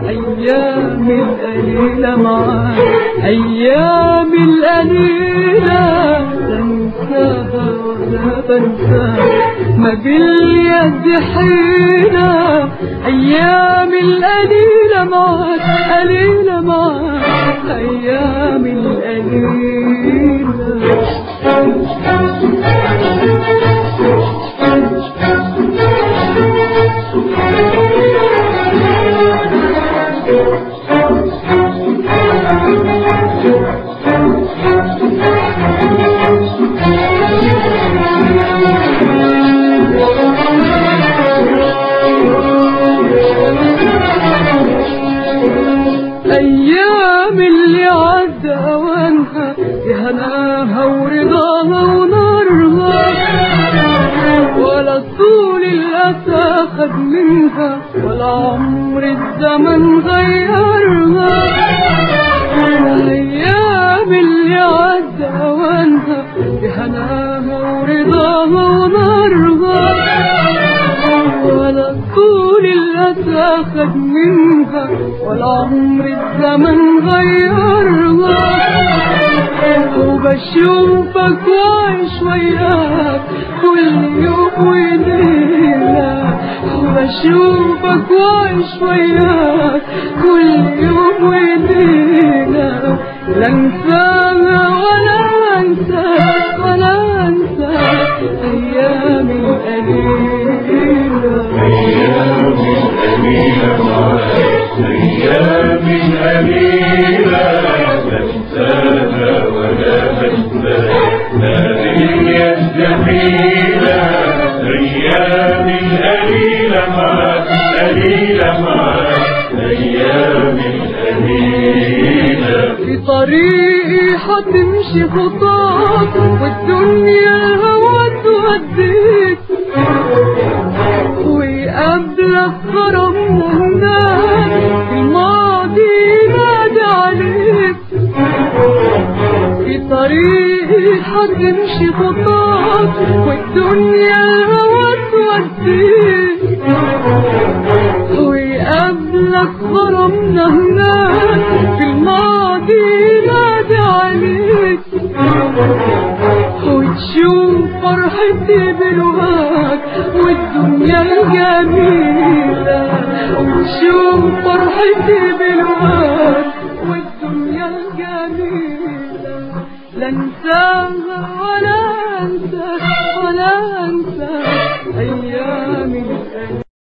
أيام القليلة معاك أيام القليلة تنساها ولا بنساها ما باليد حيلة أيام القليلة معاك قليلة معاك أيام القليلة أيام اللي عدى أوانها بهناها ورضاها ونارها ولا طول الأسى خد منها ولا عمر الزمن غيرها أيام اللي عدى أوانها بهناها ورضاها ونارها ولا طول الأسى خد منها ولا عمر الزمن غيرها وبشوفك وعيش وياك كل يوم وليلة وبشوفك وعيش وياك كل يوم وليلة لا انساها ولا انسى ولا انسى ايام القليلة أيام أمينة معاك أيام أمينة تنساها ولا تنساها هذه الجميلة أيام قليلة معاك قليلة معاك أيام قليلة في طريقي حتمشي خطاك والدنيا الهوى توديك ويقابلك غرام هناك الماضي ينادي عليك في طريقي حتمشي خطاك والدنيا الهوى توديك ويقابلك غرامنا هناك في الماضي ينادي عليك وتشوف فرحتي بالوهاك والدنيا الجميلة وتشوف فرحتي بالوهاك والدنيا الجميلة لا انساها ولا انسى ولا انسى ايام